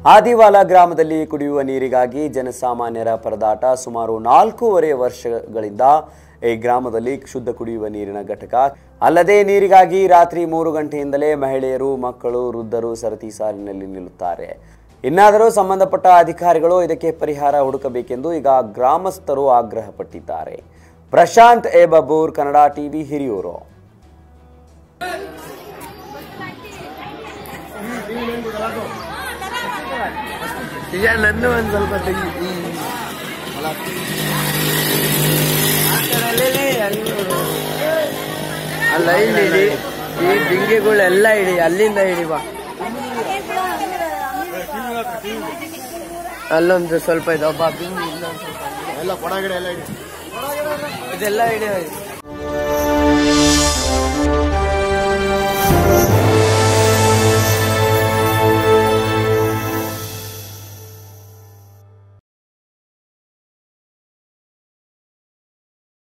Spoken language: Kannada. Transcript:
ಆದಿವಾಲ ಗ್ರಾಮದಲ್ಲಿ ಕುಡಿಯುವ ನೀರಿಗಾಗಿ ಜನಸಾಮಾನ್ಯರ ಪರದಾಟ ಸುಮಾರು ನಾಲ್ಕೂವರೆ ವರ್ಷಗಳಿಂದ ಈ ಗ್ರಾಮದಲ್ಲಿ ಶುದ್ಧ ಕುಡಿಯುವ ನೀರಿನ ಘಟಕ ಅಲ್ಲದೆ ನೀರಿಗಾಗಿ ರಾತ್ರಿ ಮೂರು ಗಂಟೆಯಿಂದಲೇ ಮಹಿಳೆಯರು ಮಕ್ಕಳು ವೃದ್ಧರು ಸರತಿ ಸಾಲಿನಲ್ಲಿ ನಿಲ್ಲುತ್ತಾರೆ ಇನ್ನಾದರೂ ಸಂಬಂಧಪಟ್ಟ ಅಧಿಕಾರಿಗಳು ಇದಕ್ಕೆ ಪರಿಹಾರ ಹುಡುಕಬೇಕೆಂದು ಈಗ ಗ್ರಾಮಸ್ಥರು ಆಗ್ರಹಪಟ್ಟಿದ್ದಾರೆ ಪ್ರಶಾಂತ್ ಎ ಬಬೂರ್ ಕನ್ನಡ ಟಿವಿ ಹಿರಿಯೂರು ಈಗ ನನ್ನ ಒಂದ್ ಸ್ವಲ್ಪ ತೆಗಿ ಆ ಕಡೆ ಅಲ್ಲೇ ಅಲ್ಲಿ ಆ ಲೈನ್ ಇಡಿ ಈ ಡಿಂಗಿಗಳೆಲ್ಲ ಇಡಿ ಅಲ್ಲಿಂದ ಇಡಿ ಬಾ ಅಲ್ಲೊಂದು ಸ್ವಲ್ಪ ಇದೆ ಒಬ್ಬ ಬಿಂಗಿ ಇಲ್ಲೊಂದು ಸ್ವಲ್ಪ ಇದೆ. ಎಲ್ಲ ಕೊಡ ಗಿಡ ಎಲ್ಲ ಇದೆ ಇದೆಲ್ಲ ಇಡಿ